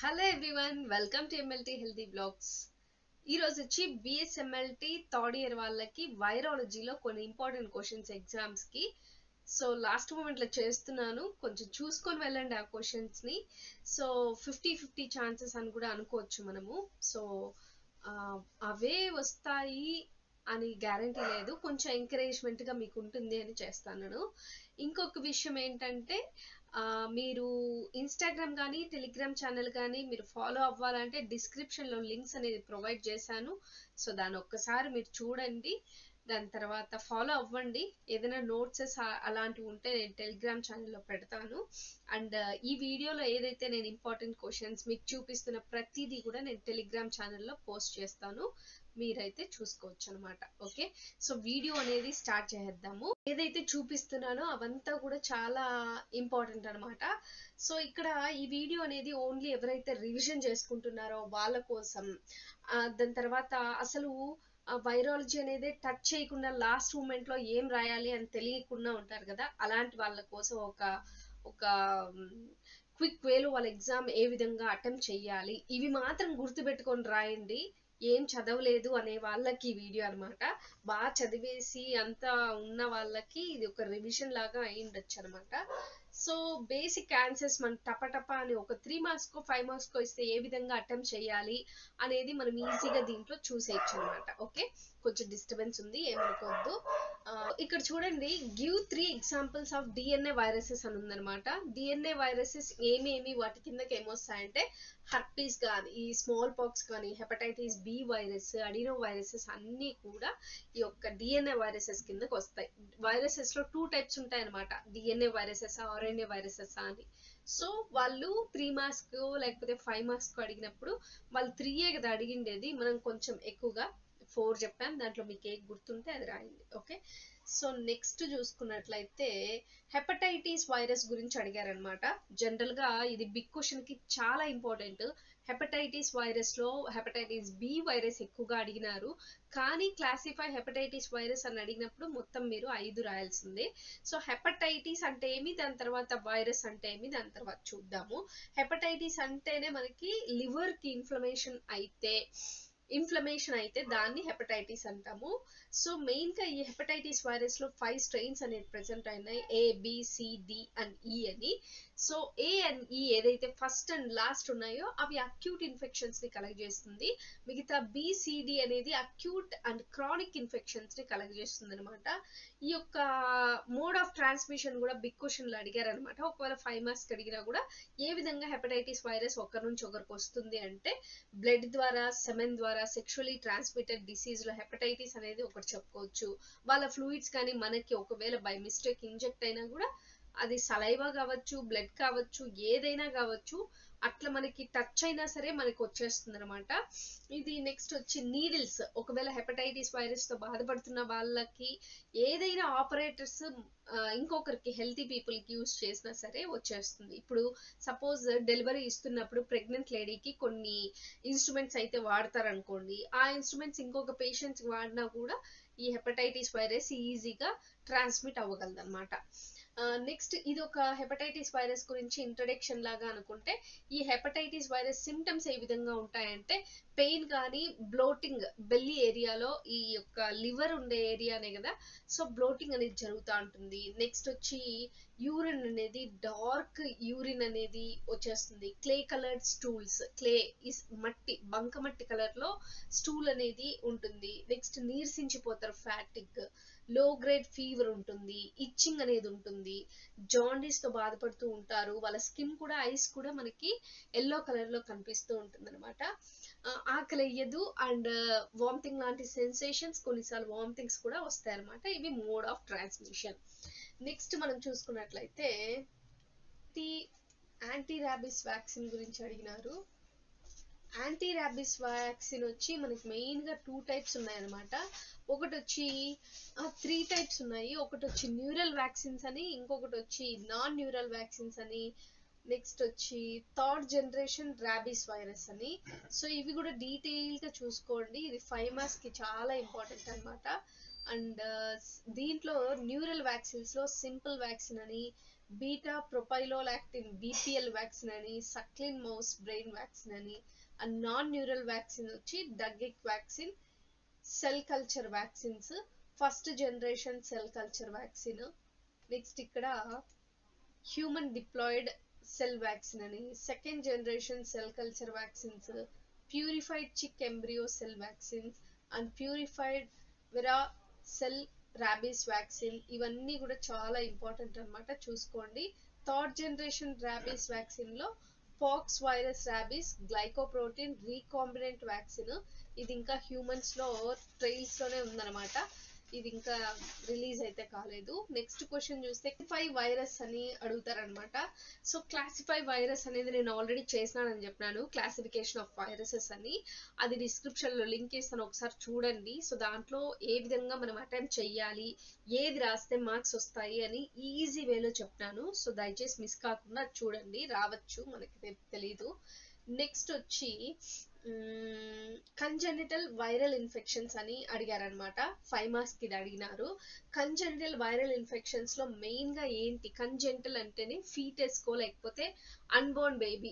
hello everyone welcome to MLT healthy blogs ఈ రోజు వచ్చి బిఎస్ఎంఎల్టీ థర్డ్ ఇయర్ వాళ్ళకి వైరాలజీలో కొన్ని ఇంపార్టెంట్ క్వశ్చన్స్ ఎగ్జామ్స్ కి సో లాస్ట్ మూమెంట్ లో చేస్తున్నాను కొంచెం చూసుకొని వెళ్ళండి ఆ క్వశ్చన్స్ ని సో ఫిఫ్టీ ఫిఫ్టీ ఛాన్సెస్ అని కూడా అనుకోవచ్చు మనము సో అవే వస్తాయి అని గ్యారంటీ లేదు కొంచెం ఎంకరేజ్మెంట్ గా మీకు ఉంటుంది అని చేస్తాను ఇంకొక విషయం ఏంటంటే ఆ, మీరు ఇన్స్టాగ్రామ్ కానీ టెలిగ్రామ్ ఛానల్ కానీ మీరు ఫాలో అవ్వాలంటే description లో లింక్స్ అనేది ప్రొవైడ్ చేశాను సో దాన్ని ఒక్కసారి మీరు చూడండి దాని తర్వాత ఫాలో అవ్వండి ఏదైనా నోట్సెస్ అలాంటివి ఉంటే నేను టెలిగ్రామ్ ఛానల్లో పెడతాను అండ్ ఈ వీడియోలో ఏదైతే నేను ఇంపార్టెంట్ క్వశ్చన్స్ మీకు చూపిస్తున్న ప్రతిదీ కూడా నేను టెలిగ్రామ్ ఛానల్లో పోస్ట్ చేస్తాను మీరైతే చూసుకోవచ్చు అనమాట ఓకే సో వీడియో అనేది స్టార్ట్ చేద్దాము ఏదైతే చూపిస్తున్నానో అవంతా కూడా చాలా ఇంపార్టెంట్ అన్నమాట సో ఇక్కడ ఈ వీడియో అనేది ఓన్లీ ఎవరైతే రివిజన్ చేసుకుంటున్నారో వాళ్ళ కోసం ఆ, దాని తర్వాత అసలు వైరాలజీ అనేది టచ్ చేయకుండా లాస్ట్ మూమెంట్ లో ఏం రాయాలి అని తెలియకుండా ఉంటారు కదా అలాంటి వాళ్ళ కోసం ఒక ఒక క్విక్ వేలో వాళ్ళ ఎగ్జామ్ ఏ విధంగా అటెంప్ట్ చేయాలి ఇవి మాత్రం గుర్తుపెట్టుకొని రాయండి ఏం చదవలేదు అనే వాళ్ళకి ఈ వీడియో అన్నమాట బాగా చదివేసి అంతా ఉన్న వాళ్ళకి ఇది ఒక రివిజన్ లాగా అయి ఉండొచ్చు అనమాట సో బేసిక్ ఆన్సర్స్ మనం టపటప అని ఒక త్రీ మార్క్స్ కో ఫైవ్ మార్క్స్ కో ఇస్తే ఏ విధంగా అటెంప్ట్ చేయాలి అనేది మనం ఈజీగా దీంట్లో చూసేయచ్చు అనమాట ఓకే కొంచెం డిస్టర్బెన్స్ ఉంది ఏమనుకోవద్దు ఆ, ఇక్కడ చూడండి give three examples of DNA viruses అని ఉందన్నమాట డిఎన్ఏ వైరసెస్ ఏమేమి వాటి కిందకి ఏమొస్తాయంటే హర్పీస్ కానీ ఈ స్మాల్ పాక్స్ కానీ hepatitis B virus adenoviruses అన్నీ కూడా ఈ యొక్క డిఎన్ఏ వైరసెస్ కిందకి వస్తాయి వైరసెస్ లో టూ టైప్స్ ఉంటాయి అనమాట డిఎన్ఏ వైరసెస్ ఆర్ఎన్ఏ వైరసెస్ అని సో వాళ్ళు త్రీ మార్క్స్ లేకపోతే ఫైవ్ మార్క్స్ అడిగినప్పుడు వాళ్ళు త్రీయే కదా అడిగిండేది మనం కొంచెం ఎక్కువగా ఫోర్ చెప్పాం దాంట్లో మీకు ఏ గుర్తుంటే అది రాయండి ఓకే సో నెక్స్ట్ చూసుకున్నట్లయితే హెపటైటిస్ వైరస్ గురించి అడిగారనమాట జనరల్ గా ఇది బిగ్ క్వశ్చన్ కి చాలా ఇంపార్టెంట్ హెపటైటిస్ వైరస్ లో హెపటైటిస్ బి వైరస్ ఎక్కువగా అడిగినారు కానీ క్లాసిఫై హెపటైటిస్ వైరస్ అని అడిగినప్పుడు మొత్తం మీరు ఐదు రాయాల్సిందే సో హెపటైటిస్ అంటే ఏమి దాని తర్వాత వైరస్ అంటే ఏమి దాని తర్వాత చూద్దాము హెపటైటిస్ అంటేనే మనకి లివర్ కి ఇన్ఫ్లమేషన్ అయితే ఇన్ఫ్లమేషన్ అయితే దాన్ని హెపటైటిస్ అంటాము సో మెయిన్ గా ఈ హెపటైటిస్ వైరస్ లో ఫైవ్ స్ట్రెయిన్స్ అనేది ప్రెసెంట్ అయినాయి A B C D and E అని సో ఏ అండ్ ఈ ఏదైతే ఫస్ట్ అండ్ లాస్ట్ ఉన్నాయో అవి అక్యూట్ ఇన్ఫెక్షన్స్ ని కలగజేస్తుంది మిగతా బిసిడి అనేది అక్యూట్ అండ్ క్రానిక్ ఇన్ఫెక్షన్స్ ని కలగజేస్తుంది అనమాట ఈ యొక్క మోడ్ ఆఫ్ ట్రాన్స్మిషన్ కూడా బిగ్ క్వశ్చన్ లో అడిగారు అనమాట ఒకవేళ ఫైవ్ మార్క్స్ అడిగినా కూడా ఏ విధంగా హెపటైటిస్ వైరస్ ఒకరి నుంచి ఒకరికి వస్తుంది అంటే బ్లడ్ ద్వారా సెమెన్ ద్వారా సెక్షువలీ ట్రాన్స్మిటెడ్ డిసీజ్ లో హెపటైటిస్ అనేది ఒకటి చెప్పుకోవచ్చు వాళ్ళ ఫ్లూయిడ్స్ కానీ మనకి ఒకవేళ బై మిస్టేక్ ఇంజెక్ట్ అయినా కూడా అది సలైవా కావచ్చు బ్లడ్ కావచ్చు ఏదైనా కావచ్చు అట్లా మనకి టచ్ అయినా సరే మనకి వచ్చేస్తుంది అనమాట ఇది నెక్స్ట్ వచ్చి నీడిల్స్ ఒకవేళ హెపటైటిస్ వైరస్ తో బాధపడుతున్న వాళ్ళకి ఏదైనా ఆపరేటర్స్ ఇంకొకరికి హెల్తీ పీపుల్ కి యూస్ చేసినా సరే వచ్చేస్తుంది ఇప్పుడు సపోజ్ డెలివరీ ఇస్తున్నప్పుడు ప్రెగ్నెంట్ లేడీకి కొన్ని ఇన్స్ట్రుమెంట్స్ అయితే వాడతారు అనుకోండి ఆ ఇన్స్ట్రుమెంట్స్ ఇంకొక పేషెంట్స్ వాడినా కూడా ఈ హెపటైటిస్ వైరస్ ఈజీగా ట్రాన్స్మిట్ అవ్వగలదు అనమాట నెక్స్ట్ ఇది ఒక హెపటైటిస్ వైరస్ గురించి ఇంట్రడక్షన్ లాగా అనుకుంటే ఈ హెపటైటిస్ వైరస్ సిమ్టమ్స్ ఏ విధంగా ఉంటాయంటే పెయిన్ కానీ బ్లోటింగ్ బెల్లి ఏరియాలో ఈ యొక్క లివర్ ఉండే ఏరియానే కదా సో బ్లోటింగ్ అనేది జరుగుతూ ఉంటుంది నెక్స్ట్ వచ్చి యూరిన్ అనేది డార్క్ యూరిన్ అనేది వచ్చేస్తుంది clay coloured stools clay is మట్టి బంకమట్టి కలర్ లో స్టూల్ అనేది ఉంటుంది నెక్స్ట్ నీరసించిపోతారు ఫ్యాటిక్ లో గ్రేడ్ ఫీవర్ ఉంటుంది ఇచ్చింగ్ అనేది ఉంటుంది జాండీస్ తో బాధపడుతూ ఉంటారు వాళ్ళ స్కిన్ కూడా ఐస్ కూడా మనకి ఎల్లో కలర్ లో కనిపిస్తూ ఉంటుంది అనమాట ఆకలి వేయదు అండ్ వామిటింగ్ లాంటి సెన్సేషన్స్ కొన్నిసార్లు వామిటింగ్స్ కూడా వస్తాయి అనమాట ఇవి మోడ్ ఆఫ్ ట్రాన్స్మిషన్ నెక్స్ట్ మనం చూసుకున్నట్లయితే యాంటీ ర్యాబిస్ వ్యాక్సిన్ గురించి అడిగినారు యాంటీ ర్యాబిస్ వ్యాక్సిన్ వచ్చి మనకి మెయిన్ గా టూ టైప్స్ ఉన్నాయన్నమాట ఒకటి వచ్చి త్రీ టైప్స్ ఉన్నాయి ఒకటి వచ్చి న్యూరల్ వ్యాక్సిన్స్ అని ఇంకొకటి వచ్చి నాన్ న్యూరల్ వ్యాక్సిన్స్ అని నెక్స్ట్ వచ్చి థర్డ్ జనరేషన్ ర్యాబిస్ వైరస్ అని సో ఇవి కూడా డీటెయిల్ గా చూసుకోండి ఇది ఫైవ్ మార్క్స్ కి చాలా ఇంపార్టెంట్ అన్నమాట అండ్ దీంట్లో న్యూరల్ వ్యాక్సిన్స్ లో సింపుల్ వ్యాక్సిన్ అని బీటా ప్రొపైలోలాక్టిన్ బీపీఎల్ వ్యాక్సిన్ అని సక్లిన్ మౌస్ బ్రెయిన్ వ్యాక్సిన్ అని అండ్ నాన్ న్యూరల్ వ్యాక్సిన్ వచ్చి duck egg vaccine cell culture vaccines first generation cell culture vaccine next ఇక్కడ హ్యూమన్ డిప్లాయిడ్ సెల్ వ్యాక్సిన్ అని second generation cell culture vaccines purified chick embryo cell vaccines and purified vero cell rabies vaccine ఇవన్నీ కూడా చాలా important అన్నమాట చూసుకోండి third generation rabies vaccine లో pox virus rabies glycoprotein recombinant vaccine ఇది ఇంకా humans లో ట్రైల్స్ లోనే ఉందన్నమాట ఇది ఇంకా రిలీజ్ అయితే కాలేదు నెక్స్ట్ క్వశ్చన్ చూస్తే క్లాసిఫై వైరస్ అని అడుగుతారనమాట సో క్లాసిఫై వైరస్ అనేది నేను ఆల్రెడీ చేసినానని చెప్పినాను క్లాసిఫికేషన్ ఆఫ్ వైరసెస్ అని అది డిస్క్రిప్షన్ లో లింక్ ఇస్తాను ఒకసారి చూడండి సో దాంట్లో ఏ విధంగా మనం అటెంప్ట్ చెయ్యాలి ఏది రాస్తే మార్క్స్ వస్తాయి అని ఈజీ వేలో చెప్తాను సో దయచేసి మిస్ కాకుండా చూడండి రావచ్చు మనకి తెలీదు నెక్స్ట్ వచ్చి కంజెనిటల్ వైరల్ ఇన్ఫెక్షన్స్ అని అడిగారనమాట ఫైవ్ మార్క్స్ కి అడిగినారు కంజెనిటల్ వైరల్ ఇన్ఫెక్షన్స్ లో మెయిన్ గా ఏంటి కంజెంటల్ అంటేనే ఫీటెస్ కో లేకపోతే అన్బోర్న్ బేబీ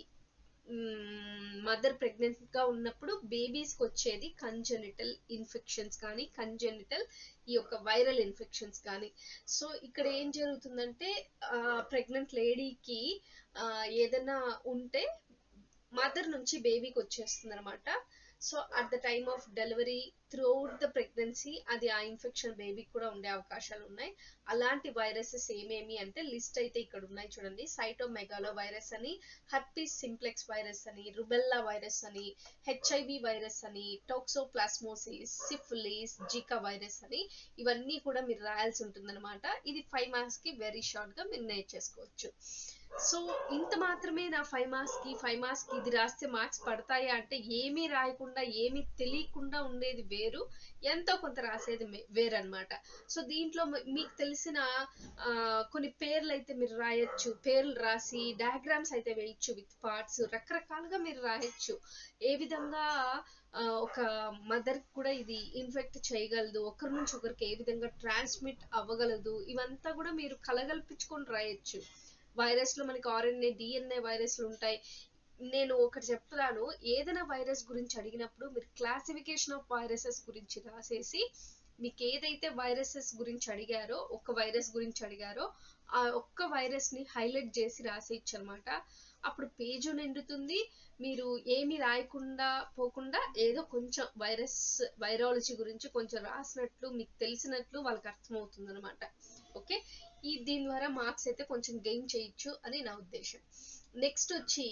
మదర్ ప్రెగ్నెంట్ గా ఉన్నప్పుడు బేబీస్ కి వచ్చేది కంజెనిటల్ ఇన్ఫెక్షన్స్ కానీ కంజెనిటల్ ఈ యొక్క వైరల్ ఇన్ఫెక్షన్స్ కానీ సో ఇక్కడ ఏం జరుగుతుందంటే ప్రెగ్నెంట్ లేడీకి ఏదైనా ఉంటే మదర్ నుంచి బేబీకి వచ్చేస్తుంది అనమాట so at the time of delivery throughout the pregnancy అది ఆ ఇన్ఫెక్షన్ బేబీకి కూడా ఉండే అవకాశాలు ఉన్నాయి అలాంటి వైరసెస్ ఏమేమి అంటే లిస్ట్ అయితే ఇక్కడ ఉన్నాయి చూడండి సైటోమెగాలో వైరస్ అని హర్పీస్ సింప్లెక్స్ వైరస్ అని రుబెల్లా వైరస్ అని హెచ్ఐవి వైరస్ అని టోక్సోప్లాస్మోసిస్ సిఫిలిస్ జికా వైరస్ అని ఇవన్నీ కూడా మీరు రాయాల్సి ఉంటుందన్నమాట ఇది ఫైవ్ మార్క్స్ కి వెరీ షార్ట్ గా మీరు నేర్చేసుకోవచ్చు సో ఇంత మాత్రమే నా ఫైవ్ మార్క్స్ కి ఫైవ్ మార్క్స్ కి ఇది రాస్తే మార్క్స్ పడతాయా అంటే ఏమీ రాయకుండా ఏమీ తెలియకుండా ఉండేది వేరు ఎంతో కొంత రాసేది వేరనమాట సో దీంట్లో మీకు తెలిసిన కొన్ని పేర్లు అయితే మీరు రాయొచ్చు పేర్లు రాసి డయాగ్రామ్స్ అయితే వేయచ్చు విత్ పార్ట్స్ రకరకాలుగా మీరు రాయొచ్చు ఏ విధంగా ఒక మదర్ కూడా ఇది ఇన్ఫెక్ట్ చేయగలదు ఒకరి నుంచి ఒకరికి ఏ విధంగా ట్రాన్స్మిట్ అవ్వగలదు ఇవంతా కూడా మీరు కలగల్పించుకొని రాయొచ్చు వైరస్ లో మనకి ఆర్ఎన్ఏ డిఎన్ఏ వైరస్లు ఉంటాయి నేను ఒకటి చెప్తున్నాను ఏదైనా వైరస్ గురించి అడిగినప్పుడు మీరు క్లాసిఫికేషన్ ఆఫ్ వైరసెస్ గురించి రాసేసి మీకు ఏదైతే వైరసెస్ గురించి అడిగారో ఒక వైరస్ గురించి అడిగారో ఆ ఒక్క వైరస్ ని హైలైట్ చేసి రాసేయచ్చు అనమాట అప్పుడు పేజ్ నిండుతుంది మీరు ఏమి రాయకుండా పోకుండా ఏదో కొంచెం వైరస్ వైరాలజీ గురించి కొంచెం రాసినట్లు మీకు తెలిసినట్లు వాళ్ళకి అర్థమవుతుంది అనమాట ఓకే ఈ దీని ద్వారా మార్క్స్ అయితే కొంచెం గెయిన్ చేయొచ్చు అని నా ఉద్దేశం నెక్స్ట్ వచ్చి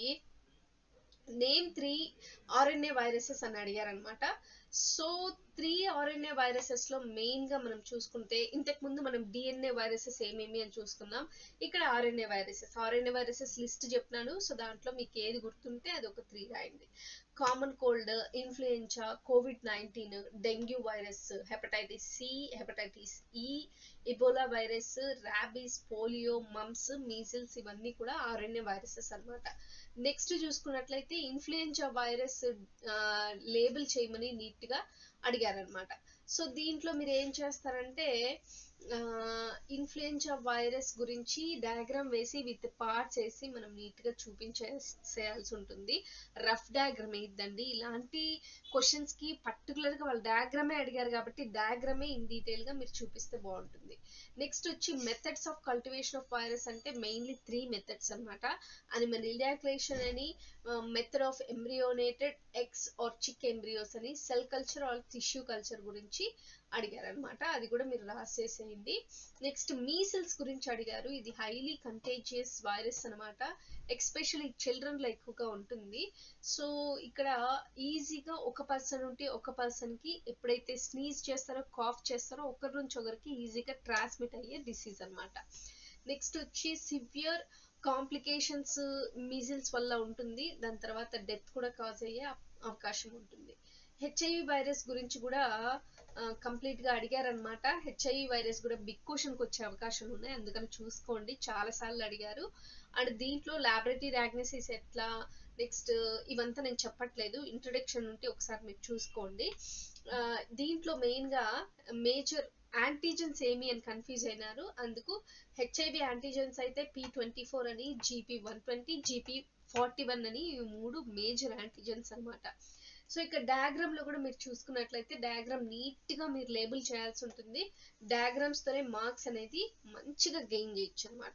నేమ్ త్రీ ఆర్ఎన్ఏ వైరసెస్ అని అడిగారు అనమాట సో త్రీ ఆర్ఎన్ఏ వైరసెస్ లో మెయిన్ గా మనం చూసుకుంటే ఇంతకు ముందు మనం డిఎన్ఏ వైరసెస్ ఏమేమి అని చూసుకున్నాం ఇక్కడ RNA viruses RNA viruses list చెప్పినాను సో దాంట్లో మీకు ఏది గుర్తుంటే అది ఒక త్రీ రాయండి common cold influenza COVID nineteen dengue virus hepatitis C hepatitis E ebola virus rabies polio mumps measles ఇవన్నీ కూడా ఆర్ఎన్ఏ వైరసెస్ అనమాట నెక్స్ట్ చూసుకున్నట్లయితే ఇన్ఫ్లుయెన్జా వైరస్ లేబుల్ చేయమని నీట్ గా అడిగారనమాట సో దీంట్లో మీరు ఏం చేస్తారంటే ఇన్ఫ్లుయెన్జా వైరస్ గురించి డయాగ్రామ్ వేసి విత్ పార్ట్స్ వేసి మనం నీట్ గా చూపించేసేయాల్సి ఉంటుంది రఫ్ డయాగ్రామ్ వేద్దండి ఇలాంటి క్వశ్చన్స్ కి పర్టికులర్ గా వాళ్ళు డయాగ్రామే అడిగారు కాబట్టి డయాగ్రామే ఇన్ డీటెయిల్ గా మీరు చూపిస్తే బాగుంటుంది నెక్స్ట్ వచ్చి methods of cultivation of virus అంటే మెయిన్లీ త్రీ మెథడ్స్ అనమాట అనిమల్ ఇలియాక్లేషన్ అని method of embryonated eggs or chick embryos అని cell culture or tissue culture గురించి అడిగారు అనమాట అది కూడా మీరు రాసేసేయండి నెక్స్ట్ మీసిల్స్ గురించి అడిగారు ఇది హైలీ కంటేజియస్ వైరస్ అనమాట ఎక్స్పెషల్లీ చిల్డ్రన్ లో ఎక్కువగా ఉంటుంది సో ఇక్కడ ఈజీగా ఒక పర్సన్ ఉంటే ఒక పర్సన్ కి ఎప్పుడైతే స్నీజ్ చేస్తారో కాఫ్ చేస్తారో ఒకరి నుంచి ఒకరికి ఈజీగా ట్రాన్స్మిట్ అయ్యే డిసీజ్ అనమాట నెక్స్ట్ వచ్చి సివియర్ కాంప్లికేషన్స్ మీజిల్స్ వల్ల ఉంటుంది దాని తర్వాత డెత్ కూడా కాజ్ అయ్యే అవకాశం ఉంటుంది హెచ్ఐవి వైరస్ గురించి కూడా కంప్లీట్ గా అడిగారనమాట హెచ్ఐవి వైరస్ కూడా బిగ్ క్వశ్చన్ కి వచ్చే అవకాశాలు ఉన్నాయి అందుకని చూసుకోండి చాలా సార్లు అడిగారు అండ్ దీంట్లో లాబొరేటరీ డయాగ్నోసిస్ ఎట్లా నెక్స్ట్ ఇవంతా నేను చెప్పట్లేదు ఇంట్రొడక్షన్ ఉంటే ఒకసారి మీరు చూసుకోండి దీంట్లో మెయిన్ గా మేజర్ యాంటీజెన్స్ ఏమి అని కన్ఫ్యూజ్ అయినారు అందుకు హెచ్ఐవి యాంటీజెన్స్ అయితే పి ట్వంటీ ఫోర్ అని GP one twenty GP forty one అని ఇవి మూడు మేజర్ యాంటీజెన్స్ అనమాట సో ఇక్కడ డయాగ్రామ్ లో కూడా మీరు చూసుకున్నట్లయితే డయాగ్రామ్ నీట్ గా మీరు లేబుల్ చేయాల్సి ఉంటుంది డయాగ్రామ్స్ తోనే మార్క్స్ అనేది మంచిగా గెయిన్ చేయొచ్చు అనమాట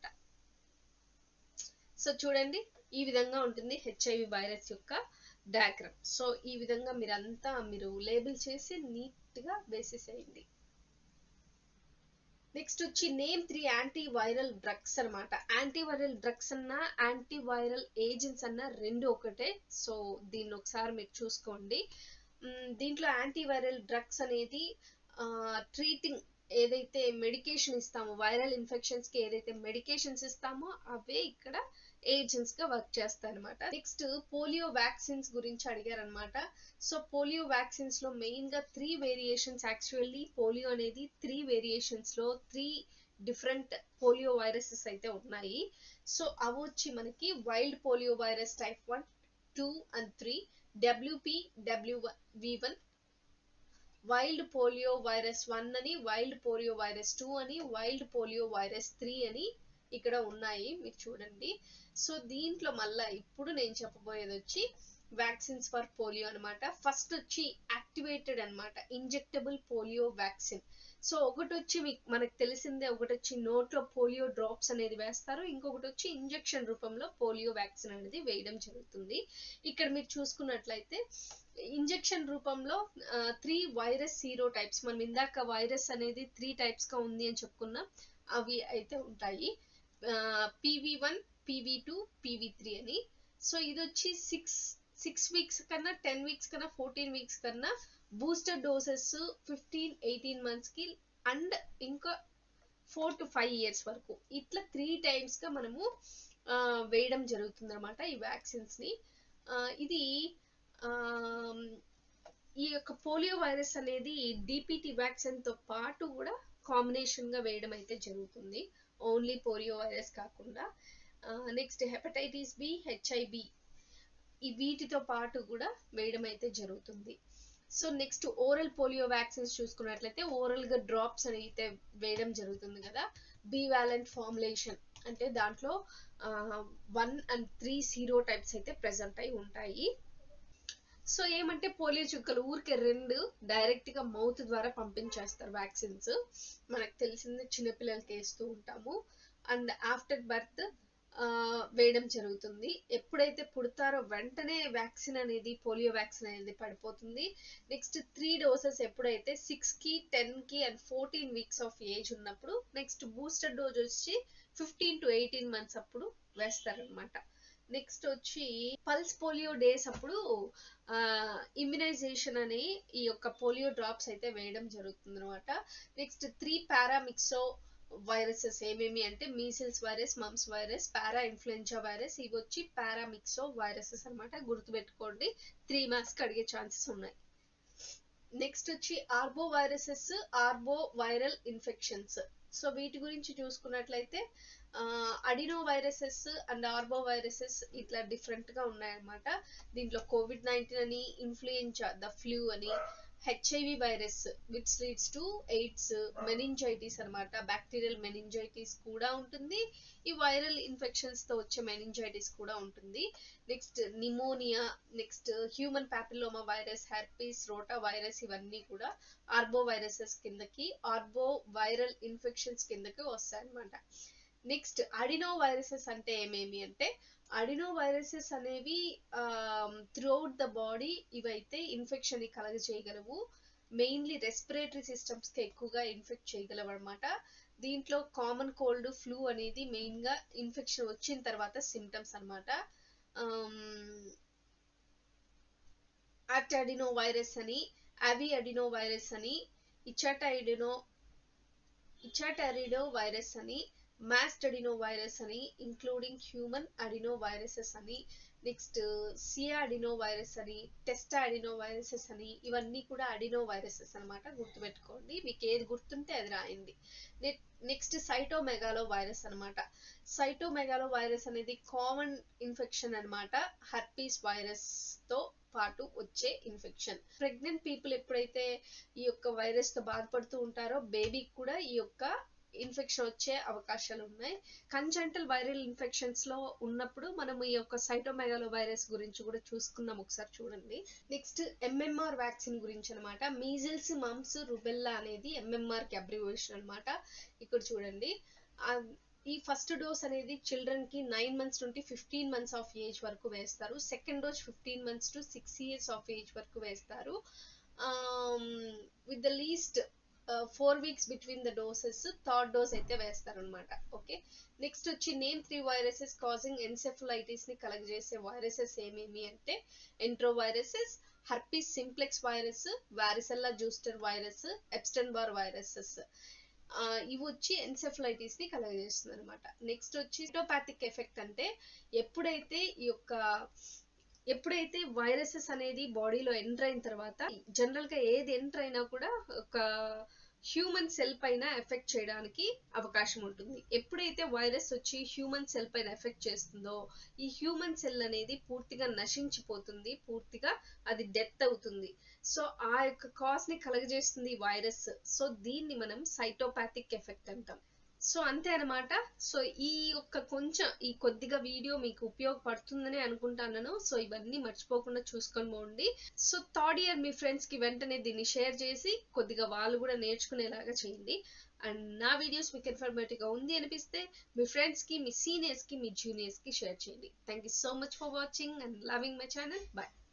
సో చూడండి ఈ విధంగా ఉంటుంది హెచ్ఐవి వైరస్ యొక్క డయాగ్రామ్ సో ఈ విధంగా మీరు అంతా మీరు లేబుల్ చేసి నీట్ గా వేసేసేయండి నెక్స్ట్ వచ్చి name three antiviral drugs అనమాట యాంటీ వైరల్ డ్రగ్స్ అన్న యాంటీ వైరల్ ఏజెంట్స్ అన్న రెండు ఒకటే సో దీన్ని ఒకసారి మీరు చూసుకోండి దీంట్లో యాంటీ వైరల్ డ్రగ్స్ అనేది ట్రీటింగ్ ఏదైతే మెడికేషన్ ఇస్తామో వైరల్ ఇన్ఫెక్షన్స్ కి ఏదైతే మెడికేషన్స్ ఇస్తామో అవే ఇక్కడ ఏజెంట్స్ గా వర్క్ చేస్తాయి అనమాట నెక్స్ట్ పోలియో వ్యాక్సిన్స్ గురించి అడిగారు అనమాట సో పోలియో వ్యాక్సిన్స్ లో మెయిన్ గా త్రీ వేరియేషన్స్ యాక్చువల్లీ పోలియో అనేది త్రీ వేరియేషన్స్ లో త్రీ డిఫరెంట్ పోలియో వైరసెస్ అయితే ఉన్నాయి సో అవి వచ్చి మనకి wild polio virus type one two and three WP W V one wild polio virus one అని వైల్డ్ పోలియో వైరస్ టూ అని wild polio virus three అని ఇక్కడ ఉన్నాయి మీరు చూడండి సో దీంట్లో మళ్ళా ఇప్పుడు నేను చెప్పబోయేది వచ్చి వ్యాక్సిన్స్ ఫర్ పోలియో అనమాట ఫస్ట్ వచ్చి యాక్టివేటెడ్ అనమాట ఇంజెక్టబుల్ పోలియో వ్యాక్సిన్ సో ఒకటి వచ్చి మీకు మనకు తెలిసిందే ఒకటి వచ్చి నోట్లో పోలియో డ్రాప్స్ అనేది వేస్తారు ఇంకొకటి వచ్చి ఇంజెక్షన్ రూపంలో పోలియో వ్యాక్సిన్ అనేది వేయడం జరుగుతుంది ఇక్కడ మీరు చూసుకున్నట్లయితే ఇంజెక్షన్ రూపంలో త్రీ వైరస్ సీరో టైప్స్ మనం ఇందాక వైరస్ అనేది త్రీ టైప్స్ గా ఉంది అని చెప్పుకున్నాం అవి అయితే ఉంటాయి PV one PV two PV three అని సో ఇది వచ్చి సిక్స్ సిక్స్ వీక్స్ కన్నా టెన్ వీక్స్ కన్నా ఫోర్టీన్ వీక్స్ కన్నా booster doses fifteen eighteen months కి అండ్ ఇంకా ఫోర్ టు ఫైవ్ ఇయర్స్ వరకు ఇట్లా త్రీ టైమ్స్ గా మనము వేయడం జరుగుతుంది అనమాట ఈ వ్యాక్సిన్స్ ని ఇది ఈ యొక్క పోలియో వైరస్ అనేది డిపిటి వ్యాక్సిన్ తో పాటు కూడా కాంబినేషన్ గా వేయడం అయితే జరుగుతుంది ఓన్లీ పోలియో వైరస్ కాకుండా నెక్స్ట్ హెపటైటిస్ బి హెచ్ఐబి ఈ వీటితో పాటు కూడా వేయడం అయితే జరుగుతుంది so next oral polio vaccines చూసుకున్నట్లయితే ఓరల్ గా డ్రాప్స్ అని అయితే వేయడం జరుగుతుంది కదా బి వ్యాలెంట్ ఫార్ములేషన్ అంటే దాంట్లో one and three serotypes అయితే ప్రెసెంట్ అయి ఉంటాయి సో ఏమంటే పోలియో చుక్కలు ఊరికే రెండు డైరెక్ట్ గా మౌత్ ద్వారా పంపించేస్తారు వ్యాక్సిన్స్ మనకు తెలిసింది చిన్నపిల్లలకి వేస్తూ ఉంటాము అండ్ ఆఫ్టర్ బర్త్ వేయడం జరుగుతుంది ఎప్పుడైతే పుడతారో వెంటనే వ్యాక్సిన్ అనేది పోలియో వ్యాక్సిన్ అనేది పడిపోతుంది నెక్స్ట్ త్రీ డోసెస్ ఎప్పుడైతే సిక్స్ కి టెన్ కి and fourteen weeks of age ఉన్నప్పుడు నెక్స్ట్ బూస్టర్ డోస్ వచ్చి ఫిఫ్టీన్ టు ఎయిటీన్ మంత్స్ అప్పుడు వేస్తారనమాట నెక్స్ట్ వచ్చి పల్స్ పోలియో డేస్ అప్పుడు ఇమ్యునైజేషన్ అని ఈ యొక్క పోలియో డ్రాప్స్ అయితే వేయడం జరుగుతుంది అనమాట నెక్స్ట్ త్రీ పారామిక్సో వైరసెస్ ఏమేమి అంటే measles virus mumps virus parainfluenza virus ఇవి వచ్చి పారామిక్సో వైరసెస్ అనమాట గుర్తుపెట్టుకోండి త్రీ మార్క్స్ అడిగే ఛాన్సెస్ ఉన్నాయి నెక్స్ట్ వచ్చి arbo viruses arbo viral infections so వీటి గురించి చూసుకున్నట్లయితే adeno viruses and arbo viruses ఇట్లా డిఫరెంట్ గా ఉన్నాయన్నమాట దీంట్లో కోవిడ్ నైన్టీన్ అని ఇన్ఫ్లుయెన్జా ద ఫ్లూ అని HIV virus which leads to AIDS meningitis అనమాట బ్యాక్టీరియల్ మెనింజైటిస్ కూడా ఉంటుంది ఈ వైరల్ ఇన్ఫెక్షన్స్ తో వచ్చే మెనింజైటిస్ కూడా ఉంటుంది next pneumonia next human papilloma virus herpes rota virus ఇవన్నీ కూడా ఆర్బో వైరసెస్ కిందకి ఆర్బో వైరల్ ఇన్ఫెక్షన్స్ కిందకి వస్తాయి అనమాట నెక్స్ట్ అడినో వైరసెస్ అంటే ఏమేమి అంటే అడినో వైరసెస్ అనేవి త్రూఅవుట్ ద బాడీ ఇవైతే ఇన్ఫెక్షన్ ని కలగజేయగలవు మెయిన్లీ రెస్పిరేటరీ సిస్టమ్స్ కి ఎక్కువగా ఇన్ఫెక్ట్ చేయగలవు అనమాట దీంట్లో కామన్ కోల్డ్ ఫ్లూ అనేది మెయిన్ గా ఇన్ఫెక్షన్ వచ్చిన తర్వాత సిమ్టమ్స్ అనమాట అడినో వైరస్ అని అవి అడినో వైరస్ అని ఇచాటైడినో ఇచాటరిడో వైరస్ అని మాస్ట్ అడినో వైరస్ అని ఇంక్లూడింగ్ హ్యూమన్ అడినో వైరసెస్ అని నెక్స్ట్ సియా అడినో వైరస్ అని టెస్ట్ అడినో వైరసెస్ అని ఇవన్నీ కూడా అడినో వైరసెస్ అనమాట గుర్తుపెట్టుకోండి మీకు ఏది గుర్తుంటే అది రాయండి నెక్స్ట్ సైటోమెగాలో వైరస్ అనమాట సైటోమెగాలో వైరస్ అనేది కామన్ ఇన్ఫెక్షన్ అనమాట హర్పీస్ వైరస్ తో పాటు వచ్చే ఇన్ఫెక్షన్ ప్రెగ్నెంట్ పీపుల్ ఎప్పుడైతే ఈ యొక్క వైరస్ తో బాధపడుతూ ఉంటారో బేబీకి కూడా ఈ యొక్క ఇన్ఫెక్షన్ వచ్చే అవకాశాలు ఉన్నాయి కంజంటల్ వైరల్ ఇన్ఫెక్షన్స్ లో ఉన్నప్పుడు మనం ఈ యొక్క సైటోమెగాలో వైరస్ గురించి కూడా చూసుకుందాం ఒకసారి చూడండి నెక్స్ట్ ఎంఎంఆర్ వ్యాక్సిన్ గురించి అనమాట మీజిల్స్ మమ్స్ రుబెల్లా అనేది ఎంఎంఆర్ కి అబ్రివేషన్ అనమాట ఇక్కడ చూడండి ఈ ఫస్ట్ డోస్ అనేది చిల్డ్రన్ కి నైన్ మంత్స్ నుండి ఫిఫ్టీన్ మంత్స్ ఆఫ్ ఏజ్ వరకు వేస్తారు second dose fifteen months to six years of age వరకు వేస్తారు with the least four weeks between the doses third dose అయితే వేస్తారనమాట ఓకే నెక్స్ట్ వచ్చి name three viruses causing encephalitis ని కలగజేసే వైరసెస్ ఏమేమి అంటే entero viruses herpes simplex virus వారిసెల్లా zoster virus Epstein Barr viruses ఇవి వచ్చి ఎన్సెఫలైటిస్ ని కలగజేస్తుంది అనమాట నెక్స్ట్ వచ్చి సిటోపాథిక్ ఎఫెక్ట్ అంటే ఎప్పుడైతే ఈ యొక్క ఎప్పుడైతే వైరసెస్ అనేది బాడీలో ఎంటర్ అయిన తర్వాత జనరల్ గా ఏది ఎంటర్ అయినా కూడా ఒక హ్యూమన్ సెల్ పైన ఎఫెక్ట్ చేయడానికి అవకాశం ఉంటుంది ఎప్పుడైతే వైరస్ వచ్చి హ్యూమన్ సెల్ పైన ఎఫెక్ట్ చేస్తుందో ఈ హ్యూమన్ సెల్ అనేది పూర్తిగా నశించిపోతుంది పూర్తిగా అది డెత్ అవుతుంది సో ఆ యొక్క కాజ్ ని కలగజేస్తుంది వైరస్ సో దీన్ని మనం సైటోపాథిక్ ఎఫెక్ట్ అంటాం సో అంతే అనమాట సో ఈ యొక్క కొంచెం ఈ కొద్దిగా వీడియో మీకు ఉపయోగపడుతుందని అనుకుంటున్నాను సో ఇవన్నీ మర్చిపోకుండా చూసుకొని పోండి సో థర్డ్ ఇయర్ మీ ఫ్రెండ్స్ కి వెంటనే దీన్ని షేర్ చేసి కొద్దిగా వాళ్ళు కూడా నేర్చుకునేలాగా చేయండి అండ్ నా వీడియోస్ మీకు ఇన్ఫర్మేటివ్ గా ఉంది అనిపిస్తే మీ ఫ్రెండ్స్ కి మీ సీనియర్స్ కి మీ జూనియర్స్ కి షేర్ చేయండి thank you so much for watching and loving my channel bye